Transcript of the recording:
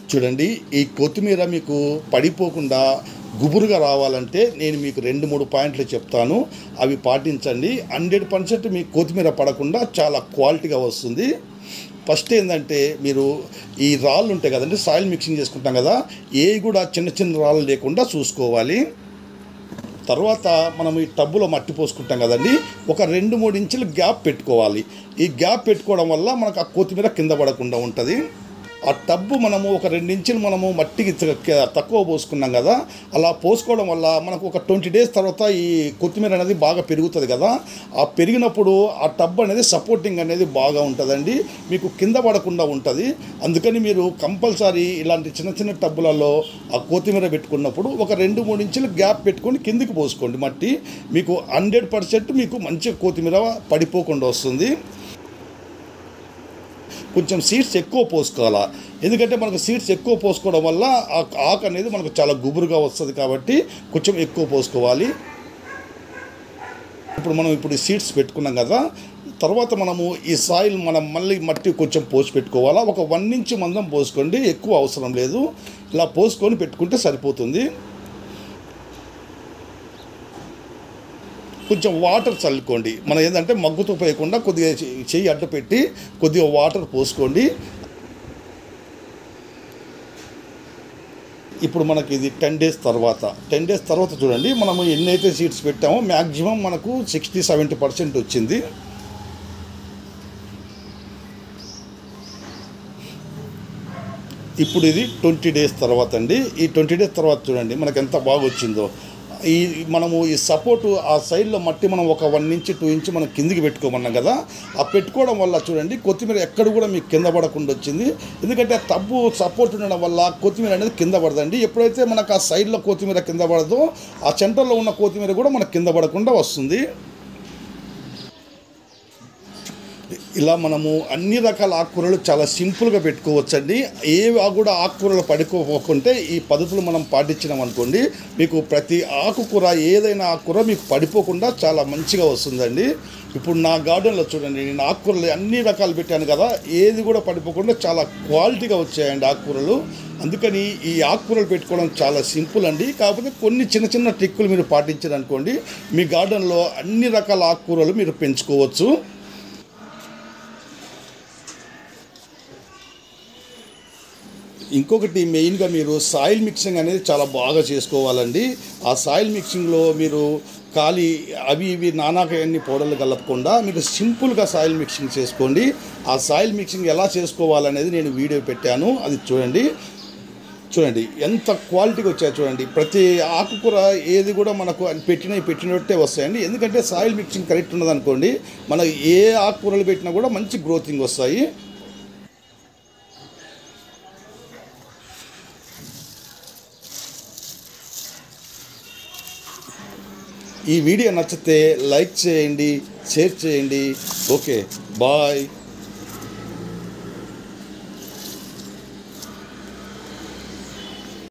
చూడండి ఈ కొత్తిమీర మీకు పడిపోకుండా గుబురుగా రావాలంటే నేను మీకు రెండు మూడు పాయింట్లు చెప్తాను అవి పాటించండి హండ్రెడ్ పర్సెంట్ మీకు కొత్తిమీర పడకుండా చాలా క్వాలిటీగా వస్తుంది ఫస్ట్ ఏంటంటే మీరు ఈ రాళ్ళు ఉంటాయి కదండి సాయిల్ మిక్సింగ్ చేసుకుంటాం కదా ఏ కూడా చిన్న చిన్న రాళ్ళు లేకుండా చూసుకోవాలి తర్వాత మనం ఈ టబ్బులో మట్టి పోసుకుంటాం కదండి ఒక రెండు మూడు ఇంచులు గ్యాప్ పెట్టుకోవాలి ఈ గ్యాప్ పెట్టుకోవడం వల్ల మనకు ఆ కొత్తిమీర కింద పడకుండా ఉంటుంది ఆ టబ్బు మనము ఒక రెండు ఇంచులు మనము మట్టికి త- తక్కువ పోసుకున్నాం కదా అలా పోసుకోవడం వల్ల మనకు ఒక ట్వంటీ డేస్ తర్వాత ఈ కొత్తిమీర అనేది బాగా పెరుగుతుంది కదా ఆ పెరిగినప్పుడు ఆ టబ్ అనేది సపోర్టింగ్ అనేది బాగా ఉంటుందండి మీకు కింద పడకుండా ఉంటుంది అందుకని మీరు కంపల్సరీ ఇలాంటి చిన్న చిన్న టబ్బులలో ఆ కొత్తిమీర పెట్టుకున్నప్పుడు ఒక రెండు మూడు ఇంచులు గ్యాప్ పెట్టుకొని కిందికి పోసుకోండి మట్టి మీకు హండ్రెడ్ పర్సెంట్ మీకు మంచి కొత్తిమీర పడిపోకుండా వస్తుంది కొంచెం సీడ్స్ ఎక్కువ పోసుకోవాలా ఎందుకంటే మనకు సీడ్స్ ఎక్కువ పోసుకోవడం వల్ల ఆ ఆకు అనేది మనకు చాలా గుబురుగా వస్తుంది కాబట్టి కొంచెం ఎక్కువ పోసుకోవాలి ఇప్పుడు మనం ఇప్పుడు ఈ సీడ్స్ పెట్టుకున్నాం కదా తర్వాత మనము ఈ సాయిల్ మనం మళ్ళీ మట్టి కొంచెం పోసి పెట్టుకోవాలా ఒక వన్ ఇంచ్ మందం పోసుకోండి ఎక్కువ అవసరం లేదు ఇలా పోసుకొని పెట్టుకుంటే సరిపోతుంది కొంచెం వాటర్ చల్లుకోండి మనం ఏంటంటే మగ్గుతో పోయకుండా కొద్దిగా చె- చెయ్యి అడ్డు పెట్టి కొద్దిగా వాటర్ పోసుకోండి ఇప్పుడు మనకి ఇది టెన్ డేస్ తర్వాత టెన్ డేస్ తర్వాత చూడండి మనము ఎన్నైతే సీట్స్ పెట్టామో మ్యాక్సిమం మనకు సిక్స్టీ సెవెంటీ పర్సెంట్ వచ్చింది ఇప్పుడు ఇది ట్వంటీ డేస్ తర్వాత అండి ఈ ట్వంటీ డేస్ తర్వాత చూడండి మనకు ఎంత బాగా వచ్చిందో ఈ మనము ఈ సపోర్టు ఆ సైడ్లో మట్టి మనం ఒక వన్ ఇంచ్ టూ ఇంచ్ మనం కిందికి పెట్టుకోమన్నాం కదా ఆ పెట్టుకోవడం వల్ల చూడండి కొత్తిమీర ఎక్కడ కూడా మీకు కింద పడకుండా వచ్చింది ఎందుకంటే ఆ తబ్బు సపోర్ట్ ఉండడం వల్ల కొత్తిమీర అనేది కింద పడదండి ఎప్పుడైతే మనకు ఆ సైడ్లో కొత్తిమీర కింద పడదో ఆ సెంటర్లో ఉన్న కొత్తిమీర కూడా మనకు కింద పడకుండా వస్తుంది ఇలా మనము అన్ని రకాల ఆకుకూరలు చాలా సింపుల్గా పెట్టుకోవచ్చండి ఏ కూడా ఆకుకూరలు పడుకోకుంటే ఈ పద్ధతులు మనం పాటించినాం అనుకోండి మీకు ప్రతి ఆకుకూర ఏదైనా ఆకుకూర మీకు పడిపోకుండా చాలా మంచిగా వస్తుందండి ఇప్పుడు నా గార్డెన్లో చూడండి నేను ఆకుకూరలు అన్ని రకాలు పెట్టాను కదా ఏది కూడా పడిపోకుండా చాలా క్వాలిటీగా వచ్చాయండి ఆకుకూరలు అందుకని ఈ ఆకుకూరలు పెట్టుకోవడం చాలా సింపుల్ అండి కాకపోతే కొన్ని చిన్న చిన్న ట్రిక్కులు మీరు పాటించారు అనుకోండి మీ గార్డెన్లో అన్ని రకాల ఆకుకూరలు మీరు పెంచుకోవచ్చు ఇంకొకటి మెయిన్గా మీరు సాయిల్ మిక్సింగ్ అనేది చాలా బాగా చేసుకోవాలండి ఆ సాయిల్ మిక్సింగ్లో మీరు ఖాళీ అవి ఇవి నానాకయన్ని పౌడర్లు కలపకుండా మీరు సింపుల్గా సాయిల్ మిక్సింగ్ చేసుకోండి ఆ సాయిల్ మిక్సింగ్ ఎలా చేసుకోవాలనేది నేను వీడియో పెట్టాను అది చూడండి చూడండి ఎంత క్వాలిటీగా వచ్చాయో చూడండి ప్రతి ఆకుకూర ఏది కూడా మనకు పెట్టినవి పెట్టినట్టే వస్తాయండి ఎందుకంటే సాయిల్ మిక్సింగ్ కరెక్ట్ ఉన్నదనుకోండి మన ఏ ఆకుకూరలు పెట్టినా కూడా మంచి గ్రోతింగ్ వస్తాయి ఈ వీడియో నచ్చితే లైక్ చేయండి షేర్ చేయండి ఓకే బాయ్